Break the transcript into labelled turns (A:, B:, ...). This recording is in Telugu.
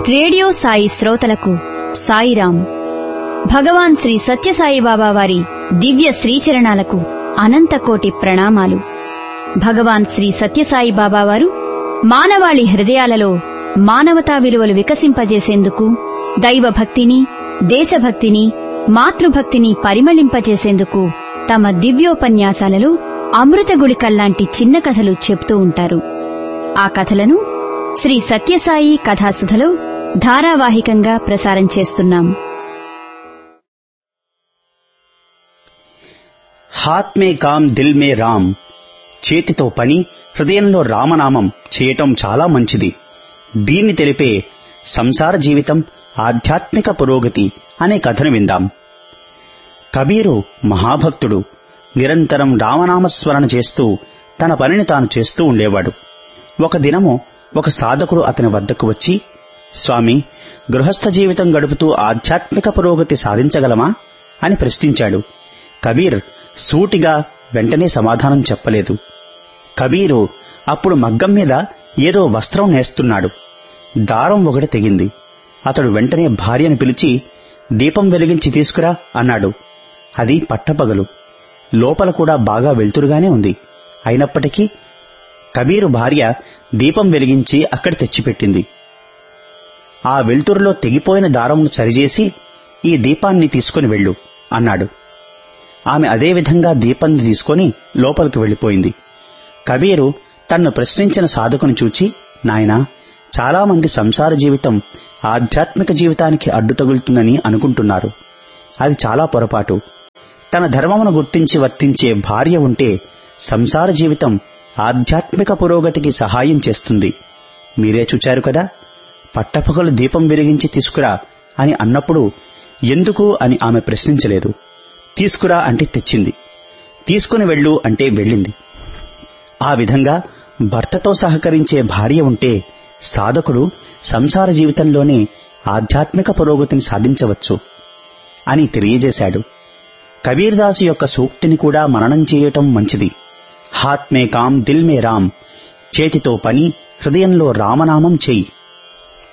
A: రేడియో సాయి శ్రోతలకు సాయిరాం భగవాన్ శ్రీ సత్యసాయిబాబా వారి దివ్య శ్రీచరణాలకు అనంతకోటి ప్రణామాలు భగవాన్ శ్రీ సత్యసాయిబాబా వారు మానవాళి హృదయాలలో మానవతా విలువలు వికసింపజేసేందుకు దైవభక్తిని దేశభక్తిని మాతృభక్తిని పరిమళింపజేసేందుకు తమ దివ్యోపన్యాసాలలో అమృతగుళికల్లాంటి చిన్న కథలు చెప్తూ ఉంటారు ఆ కథలను శ్రీ సత్యసాయి కథాసుధలో ధారావాహికంగా ప్రసారం చేస్తున్నాం
B: హాత్ మే కామ్ దిల్ మే రామ్ చేతితో పని హృదయంలో రామనామం చేయటం చాలా మంచిది దీన్ని తెలిపే సంసార జీవితం ఆధ్యాత్మిక పురోగతి అనే కథను విందాం కబీరు మహాభక్తుడు నిరంతరం రామనామస్మరణ చేస్తూ తన పనిని తాను చేస్తూ ఉండేవాడు ఒక దినము ఒక సాధకుడు అతని వద్దకు వచ్చి స్వామి గృహస్థ జీవితం గడుపుతూ ఆధ్యాత్మిక పురోగతి సాధించగలమా అని ప్రశ్నించాడు కబీర్ సూటిగా వెంటనే సమాధానం చెప్పలేదు కబీరు అప్పుడు మగ్గం మీద ఏదో వస్త్రం నేస్తున్నాడు దారం ఒకటి తెగింది అతడు వెంటనే భార్యను పిలిచి దీపం వెలిగించి తీసుకురా అన్నాడు అది పట్టపగలు లోపల కూడా బాగా వెళ్తురుగానే ఉంది అయినప్పటికీ కబీరు భార్య దీపం వెలిగించి అక్కడ తెచ్చిపెట్టింది ఆ వెలుతురులో తెగిపోయిన దారంను సరిచేసి ఈ దీపాన్ని తీసుకుని వెళ్ళు అన్నాడు ఆమె అదే విధంగా దీపాన్ని తీసుకొని లోపలికి వెళ్లిపోయింది కబీరు తన్ను ప్రశ్నించిన సాధకుని చూచి నాయనా చాలామంది సంసార జీవితం ఆధ్యాత్మిక జీవితానికి అడ్డు తగులుతుందని అనుకుంటున్నారు అది చాలా పొరపాటు తన ధర్మమును గుర్తించి వర్తించే భార్య ఉంటే సంసార జీవితం ఆధ్యాత్మిక పురోగతికి సహాయం చేస్తుంది మీరే చూచారు కదా పట్టపగలు దీపం వెలిగించి తీసుకురా అని అన్నప్పుడు ఎందుకు అని ఆమె ప్రశ్నించలేదు తీసుకురా అంటే తెచ్చింది తీసుకుని వెళ్ళు అంటే వెళ్ళింది ఆ విధంగా భర్తతో సహకరించే భార్య ఉంటే సాధకుడు సంసార జీవితంలోనే ఆధ్యాత్మిక పురోగతిని సాధించవచ్చు అని తెలియజేశాడు కబీర్దాసు యొక్క సూక్తిని కూడా మననం చేయటం మంచిది హాత్ మే కామ్ దిల్ మే రామ్ చేతితో పని హృదయంలో రామనామం చెయ్యి